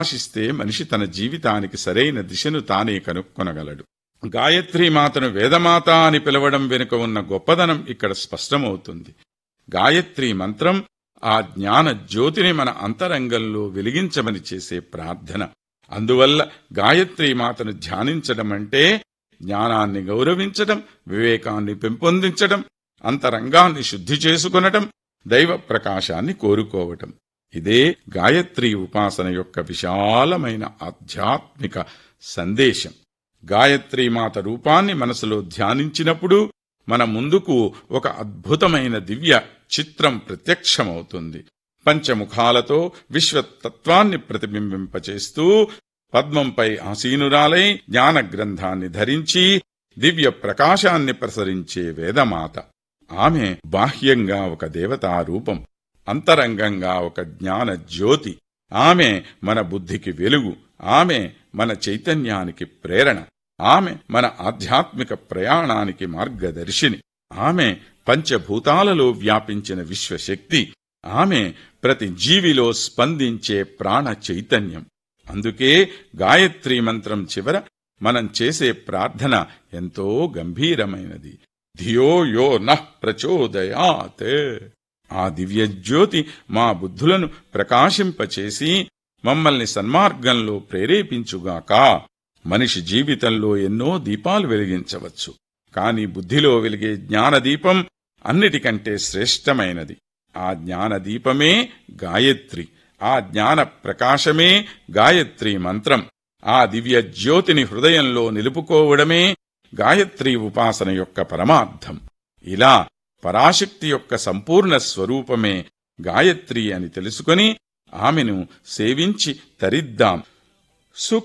ఆశిస్తే మనిషి తన జీవితానికి సరైన దిశను తానే కనుక్కొనగలడు గాయత్రీ మాతను వేదమాత అని పిలవడం వెనుక ఉన్న గొప్పదనం ఇక్కడ స్పష్టమవుతుంది గాయత్రీ మంత్రం ఆ జ్ఞాన జ్యోతిని మన అంతరంగంలో వెలిగించమని చేసే ప్రార్థన అందువల్ల గాయత్రీ మాతను ధ్యానించడం అంటే జ్ఞానాన్ని గౌరవించటం వివేకాన్ని పెంపొందించటం అంతరంగాన్ని శుద్ధి చేసుకొనటం దైవ ప్రకాశాన్ని కోరుకోవటం ఇదే గాయత్రి ఉపాసన యొక్క విశాలమైన ఆధ్యాత్మిక సందేశం గాయత్రీ మాత రూపాన్ని మనసులో ధ్యానించినప్పుడు మన ముందుకు ఒక అద్భుతమైన దివ్య చిత్రం ప్రత్యక్షమవుతుంది పంచముఖాలతో విశ్వతత్వాన్ని ప్రతిబింబింపచేస్తూ పద్మంపై ఆసీనురాలై జ్ఞాన గ్రంథాన్ని ధరించి దివ్య ప్రకాశాన్ని ప్రసరించే వేదమాత ఆమె బాహ్యంగా ఒక దేవతా రూపం అంతరంగంగా ఒక జ్ఞాన జ్యోతి ఆమె మన బుద్ధికి వెలుగు ఆమె మన చైతన్యానికి ప్రేరణ ఆమె మన ఆధ్యాత్మిక ప్రయాణానికి మార్గదర్శిని ఆమె పంచభూతాలలో వ్యాపించిన విశ్వశక్తి ఆమె ప్రతి జీవిలో స్పందించే ప్రాణ చైతన్యం అందుకే గాయత్రీ మంత్రం చివర మనం చేసే ప్రార్థన ఎంతో గంభీరమైనది ధియో యో నః ప్రచోదయాత్ ఆ దివ్యజ్యోతి మా బుద్ధులను ప్రకాశింపచేసి మమ్మల్ని సన్మార్గంలో ప్రేరేపించుగాక మనిషి జీవితంలో ఎన్నో దీపాలు వెలిగించవచ్చు కాని బుద్ధిలో వెలిగే జ్ఞానదీపం అన్నిటికంటే శ్రేష్టమైనది ఆ జ్ఞానదీపమే గాయత్రి ఆ జ్ఞాన ప్రకాశమే గాయత్రి మంత్రం ఆ దివ్య జ్యోతిని హృదయంలో నిలుపుకోవడమే గాయత్రి ఉపాసన యొక్క పరమార్థం ఇలా పరాశక్తి యొక్క సంపూర్ణ స్వరూపమే గాయత్రి అని తెలుసుకొని ఆమెను సేవించి తరిద్దాం సుఖ